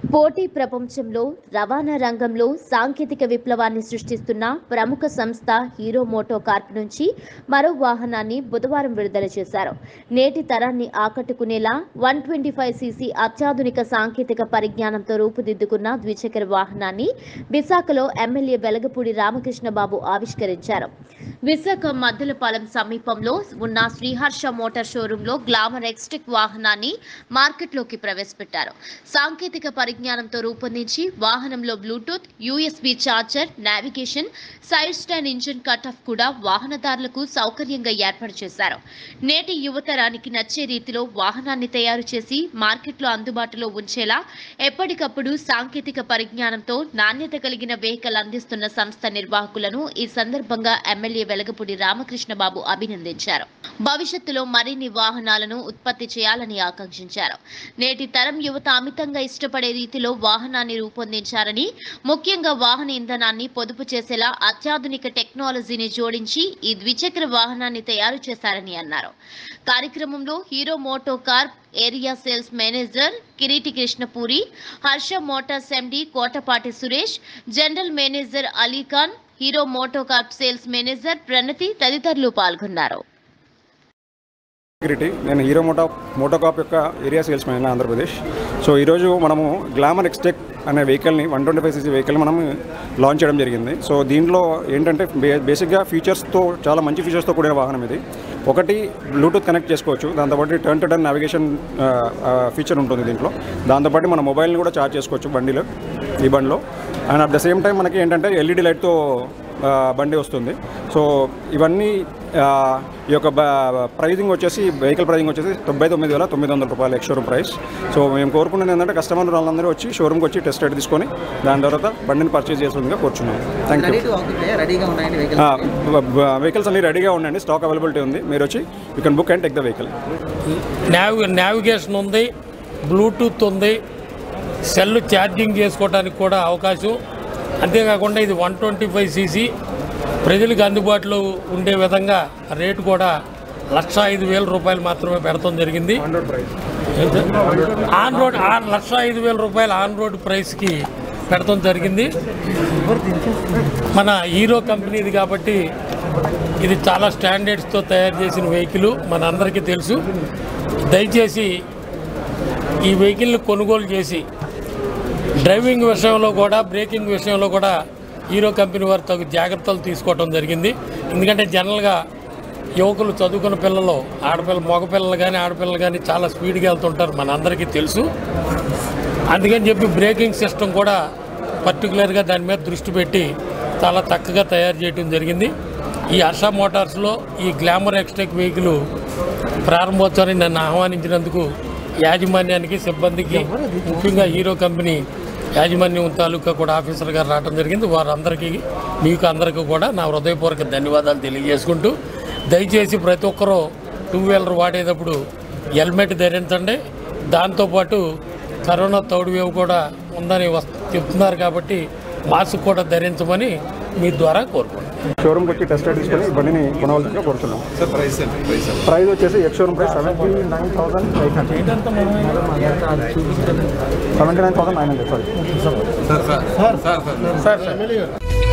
పోటీ ప్రపంచంలో రవాణా రంగంలో సాంకేతిక విప్లవాన్ని సృష్టిస్తున్న ప్రముఖ సంస్థ హీరో మోటో కార్ప్ నుంచి మరో వాహనాన్ని బుధవారం విడుదల చేశారు నేటి తరాన్ని ఆకట్టుకునేలా వన్ ట్వంటీ ఫైవ్ సీసీ అత్యాధునిక సాంకేతిక పరిజ్ఞానంతో రూపుదిద్దుకున్న ద్విచక్ర వాహనాన్ని విశాఖలో ఎమ్మెల్యే వెలగపూడి రామకృష్ణ బాబు ఆవిష్కరించారు విశాఖ మద్దలపాలెం సమీపంలో ఉన్న శ్రీహర్ష మోటార్ షోరూంలో గ్లామర్ ఎక్స్టిక్ వాహనాన్ని మార్కెట్లోకి ప్రవేశపెట్టారు సాంకేతిక పరిజ్ఞానంతో రూపొందించి వాహనంలో Bluetooth USB charger navigation side stand engine cut off కూడా వాహనదారులకు సౌకర్యంగా ఏర్పాటు చేశారు నేటి యువతరానికి నచ్చే రీతిలో వాహనాన్ని తయారు చేసి మార్కెట్లో అందుబాటులో ఉంచేలా ఎప్పటికప్పుడు సాంకేతిక పరిజ్ఞానంతో నాణ్యత కలిగిన వెహికల్ అందిస్తున్న సంస్థ నిర్వాహకులను ఈ సందర్భంగా ఎమ్మెల్యే వెలగపూడి రామకృష్ణ బాబు అభినందించారు భవిష్యత్తులో మరిన్ని వాహనాలను ఉత్పత్తి చేయాలని ఆకాంక్షించారు నేటి తరం యువత అమితంగా ఇష్టపడే రీతిలో వాహనాన్ని రూపొందించారని ముఖ్యంగా వాహన ఇంధనాన్ని పొదుపు చేసేలా అత్యాధునిక టెక్నాలజీని జోడించి ఈ ద్విచక్ర వాహనాన్ని తయారు చేశారని అన్నారు కార్యక్రమంలో Hero MotoCorp area sales manager Kireeti Krishnapuri Harsha motors MD Kotapati Suresh general manager Alikhan Hero MotoCorp sales manager Pranathi తదితరులు పాల్గొన్నారు సెక్యూరిటీ నేను హీరో మోటో మోటోకాప్ యొక్క area sales man Andhra Pradesh so ఈరోజు మనము గ్లామర్ ఎక్స్టెక్ అనే వెహికల్ని one twenty five CC vehicle మనం లాంచ్ చేయడం జరిగింది సో దీంట్లో ఏంటంటే బే బేసిక్గా ఫీచర్స్తో చాలా మంచి ఫీచర్స్తో కూడిన వాహనం ఇది ఒకటి బ్లూటూత్ కనెక్ట్ చేసుకోవచ్చు దాంతోపాటు turn to turn navigation feature ఉంటుంది దీంట్లో దాంతోపాటు మన మొబైల్ని కూడా ఛార్జ్ చేసుకోవచ్చు బండిలో ఈ బండిలో and at the same time మనకి ఏంటంటే ఎల్ఈడి లైట్తో ఆ, బండి వస్తుంది సో ఇవన్నీ ఆ, ఈ యొక్క ప్రైజింగ్ వచ్చేసి వెహికల్ ప్రైజింగ్ వచ్చేసి తొంభై తొమ్మిది వేల తొమ్మిది వందల రూపాయలు ఎక్స్ షోరూమ్ ప్రైస్ సో మేము కోరుకునేది ఏంటంటే కస్టమర్ వాళ్ళందరూ వచ్చి షోరూమ్కి వచ్చి టెస్ట్ రైడ్ తీసుకొని దాని తర్వాత బండిని పర్చేజ్ చేస్తుందిగా కోరుచున్నాం thank you ready to occupy రెడీగా ఉన్నాయండి వెహికల్ వెహికల్స్ అన్ని రెడీగా ఉండండి స్టాక్ అవైలబిలిటీ ఉంది మీరు వచ్చి you can book and take the vehicle నావి నావిగేషన్ ఉంది బ్లూటూత్ ఉంది సెల్ ఛార్జింగ్ చేసుకోవడానికి కూడా అవకాశం అంతేకాకుండా ఇది వన్ ట్వంటీ ఫైవ్ సీసీ ప్రజలకు అందుబాటులో ఉండే విధంగా రేటు కూడా లక్ష ఐదు వేల రూపాయలు మాత్రమే పెడతాం జరిగింది ఆన్ రోడ్ ఆ లక్ష ఐదు వేల రూపాయలు ఆన్ రోడ్ ప్రైస్కి పెడతాం జరిగింది మన హీరో కంపెనీది కాబట్టి ఇది చాలా స్టాండర్డ్స్తో తయారు చేసిన వెహికల్ మన అందరికీ తెలుసు దయచేసి ఈ వెహికల్ని కొనుగోలు చేసి డ్రైవింగ్ విషయంలో కూడా బ్రేకింగ్ విషయంలో కూడా హీరో కంపెనీ వారు తగు జాగ్రత్తలు తీసుకోవడం జరిగింది ఎందుకంటే జనరల్గా యువకులు చదువుకున్న పిల్లలు ఆడపిల్ల మగపిల్లలు కానీ ఆడపిల్లలు కానీ చాలా స్పీడ్గా వెళ్తుంటారు మన అందరికీ తెలుసు అందుకని చెప్పి బ్రేకింగ్ సిస్టమ్ కూడా పర్టికులర్గా దాని మీద దృష్టి పెట్టి చాలా చక్కగా తయారు చేయడం జరిగింది ఈ హర్ష మోటార్స్లో ఈ గ్లామర్ ఎక్స్టెక్ వెహికల్ ప్రారంభోత్సవాన్ని నన్ను ఆహ్వానించినందుకు యాజమాన్యానికి సిబ్బందికి ముఖ్యంగా హీరో కంపెనీ యాజమాన్యం తాలూకా కూడా ఆఫీసర్ గారు రావడం జరిగింది వారందరికీ మీకు అందరికీ కూడా నా హృదయపూర్వక ధన్యవాదాలు తెలియజేసుకుంటూ దయచేసి ప్రతి ఒక్కరూ టూ వీలర్ వాడేటప్పుడు హెల్మెట్ ధరించండి దాంతోపాటు కరోనా థర్డ్ వేవ్ కూడా ఉందని వస్ చెప్తున్నారు కాబట్టి మాస్క్ కూడా ధరించమని మీ ద్వారా కోరుకుంటున్నాను షోరూమ్కి వచ్చి టెస్ట్ రైడ్ తీసుకొని ఈ బండిని కొనవలసిందిగా కోరుతున్నాం ప్రైస్ వచ్చేసి ex showroom price seventy nine thousand eight hundred seventy nine thousand nine hundred sorry sir sir sir sir sir sir